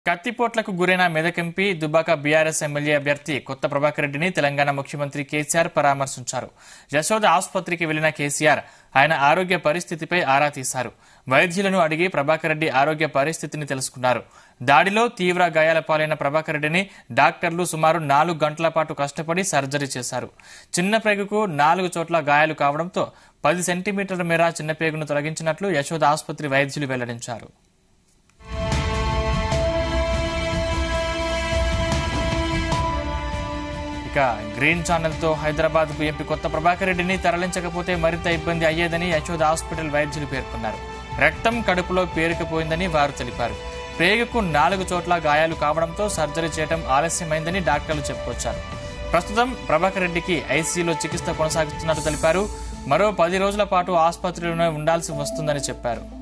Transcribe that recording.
కత్తిపోట్లకు గురైన Medak MP Dubbaka BRS MLA అభ్యర్థి కొత్త ప్రభాకర్ రెడ్డిని తెలంగాణ ముఖ్యమంత్రి కేసీఆర్ పరామర్శించారు యశోద ఆసుపత్రికి వెళ్లిన కేసీఆర్ ఆయన ఆరోగ్య పరిస్థితిపై ఆరా తీశారు వైద్యులను అడిగి ప్రభాకర్ రెడ్డి ఆరోగ్య పరిస్థితిని తెలుసుకున్నారు దాడిలో తీవ్ర గాయాల పాలైన ప్రభాకర్ రెడ్డిని డాక్టర్లు సుమారు నాలుగు గంటల పాటు కష్టపడి సర్జరీ చేశారు చిన్న పేగుకు నాలుగు చోట్ల గాయాలు కావడంతో పది సెంటీమీటర్ల మేర చిన్న పేగును తొలగించినట్లు యశోద ఆసుపత్రి వైద్యులు వెల్లడించారు ఇక గ్రీన్ ఛానల్ తో హైదరాబాద్ కు ఎంపీ కొత్త ప్రభాకర్ రెడ్డిని తరలించకపోతే మరింత ఇబ్బంది అయ్యేదని యశోద హాస్పిటల్ వైద్యులు పేర్కొన్నారు రక్తం కడుపులో పేరుకుపోయిందని వారు తెలిపారు పేగుకు నాలుగు చోట్ల గాయాలు కావడంతో సర్జరీ చేయడం ఆలస్యమైందని డాక్టర్లు చెప్పుకొచ్చారు ప్రస్తుతం ప్రభాకర్ రెడ్డికి ఐసీయూలో చికిత్స కొనసాగిస్తున్నట్టు తెలిపారు మరో పది రోజుల పాటు ఆసుపత్రిలోనే ఉండాల్సి వస్తుందని చెప్పారు